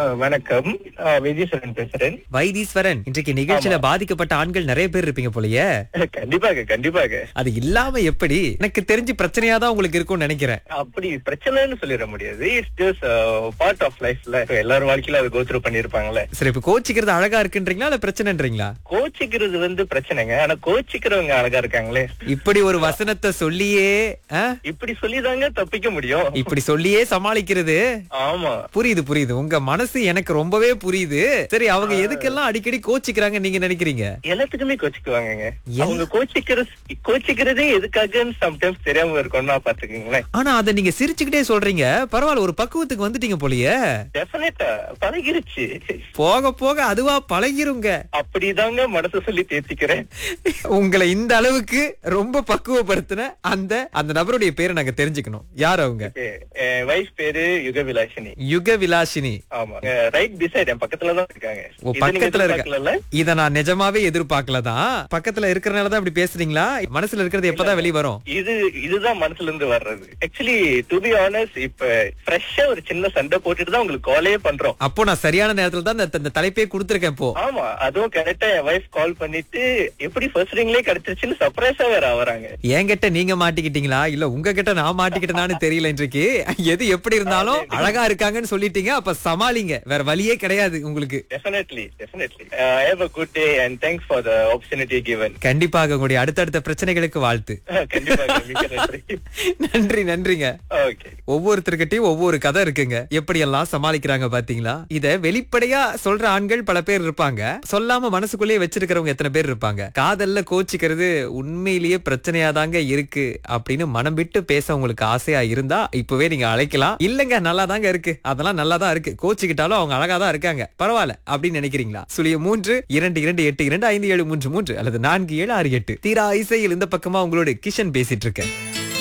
வணக்கம் ஆஹ் விஜயசரன் பேசுறேன் வைத்தீஸ்வரன் இன்றைக்கு நிகழ்ச்சியில பாதிக்கப்பட்ட ஆண்கள் நிறைய பேர் இருப்பீங்க போலயே கண்டிப்பாக கண்டிப்பாக அது இல்லாம எப்படி எனக்கு தெரிஞ்சு பிரச்சனையா தான் உங்களுக்கு இருக்கும்னு நினைக்கிறேன் அப்படி பிரச்சனைன்னு சொல்லிட முடியாது இட்ஸ் ஜஸ்ட் பார்ட் ஆஃப் லைஃப்ல எல்லாரும் வாழ்க்கையில அதை கோத்ரூ பண்ணிருப்பாங்கல்ல சரி இப்ப கோச்சிக்கிறது அழகா இருக்குன்றீங்களா இல்ல பிரச்சனைன்றீங்களா கோச்சிக்கிறது வந்து பிரச்சனைங்க ஆனா கோச்சிக்கிறவங்க அழகா இருக்காங்களே இப்படி ஒரு வசனத்தை சொல்லியே ஆ? இப்படி சொல்லிதாங்க தப்பிக்க முடியும் இப்படி சொல்லியே சமாளிக்கிறது ஆமா புரியுது புரியுது உங்க மனசு எனக்கு ரொம்பவே புரியுது சரி அவங்க எதுக்கெல்லாம் அடிக்கடி கோச்சிக்கிறாங்க நீங்க நினைக்கிறீங்க எல்லாத்துக்குமே கோச்சிக்குவாங்கங்க அவங்க கோச்சிக்கிறது கோச்சிக்கிறதே எதுக்காகன்னு சம்டைம்ஸ் தெரியாம இருக்கும்னா பாத்துக்கீங்களேன் ஆனா அத நீங்க சிரிச்சுக்கிட்டே சொல்றீங்க பரவாயில்ல ஒரு பக்குவத்துக்கு வந்துட்டீங்க போலயே டெஃபினட்டா பழகிருச்சு போக போக அதுவா பழகிருங்க அப்படிதாங்க மனசு சொல்லி தேர்த்திக்கிறேன் உங்களை இந்த அளவுக்கு ரொம்ப பக்குவப்படுத்தின அந்த அந்த நபருடைய பேரை நாங்க தெரிஞ்சுக்கணும் யார் அவங்க வைஃப் பேரு யுகவிலாசினி யுக விலாசினி ஆமா ரைட் பிசைட் என் பக்கத்துல தான் இருக்காங்க ஓ இது நீங்க பக்கத்துல இருக்க எதிர்பார்க்கலல்ல? இத நான் நிஜமாவே எதிர்பார்க்கலதான் பக்கத்துல இருக்கறனால தான் இப்படி பேசுறீங்களா மனசுல இருக்கிறது எப்பதான் வெளிய வரும் இது இதுதான் மனசுல இருந்து வர்றது ஆக்சுவலி டு பி ஆனஸ்ட் இப்ப ஃப்ரெஷ்ஷா ஒரு சின்ன சண்டை போட்டுட்டு தான் உங்களுக்கு காலே பண்றோம் அப்போ நான் சரியான நேரத்துல தான் இந்த- இந்த தலைப்பே கொடுத்திருக்கேன் இப்போ ஆமா அதுவும் கரெக்டா என் வைஃப் கால் பண்ணிட்டு எப்படி ஃபர்ஸ்ட் ரிங்லயே கிடைச்சிருச்சுன்னு சர்ப்ரைஸா வேற ஆவறாங்க என்கிட்ட நீங்க மாட்டிக்கிட்டீங்களா இல்ல உங்ககிட்ட நான் மாட்டிக்கிட்டேனான்னு தெரியல இன்றைக்கு எது எப்படி இருந்தாலும் அழகா இருக்காங்கன்னு சொல்லிட்டீங்க அப்ப சமாளிங்க வேற வழியே கிடையாது உங்களுக்கு definitely definitely have a good day and thanks for the opportunity given கண்டிப்பாக உங்களுடைய அடுத்தடுத்த பிரச்சனைகளுக்கு வாழ்த்து கண்டிப்பாக மிக்க நன்றி நன்றி நன்றிங்க ஓகே ஒவ்வொருத்தர்கிட்டயும் ஒவ்வொரு கதை இருக்குங்க எப்படி எல்லாம் சமாளிக்கிறாங்க பாத்தீங்களா இத வெளிப்படையா சொல்ற ஆண்கள் பல பேர் இருப்பாங்க சொல்லாம மனசுக்குள்ளேயே வச்சிருக்கிறவங்க எத்தனை பேர் இருப்பாங்க காதல்ல கோச்சிக்கிறது உண்மையிலேயே பிரச்சனையா தாங்க இருக்கு அப்படின்னு மனம் விட்டு பேச உங்களுக்கு ஆசையா இருந்தா இப்பவே நீங்க அழைக்கலாம் இல்லங்க நல்லா தாங்க இருக்கு அதெல்லாம் நல்லா தான் இருக்கு கோச்சிக்கிட்டாலும் அவங்க அழகா தான் இருக்காங்க பரவாயில்ல அப்படின்னு நினைக்கிறீங்களா சுழிய மூன்று இரண்டு இரண்டு எட்டு இரண்டு ஐந்து ஏழு மூன்று மூன்று அல்லது நான்கு ஏழு ஆறு எட்டு தீரா இசையில் இந்த பக்கமா உங்களோட கிஷன் பேசிட்டு இருக்கேன்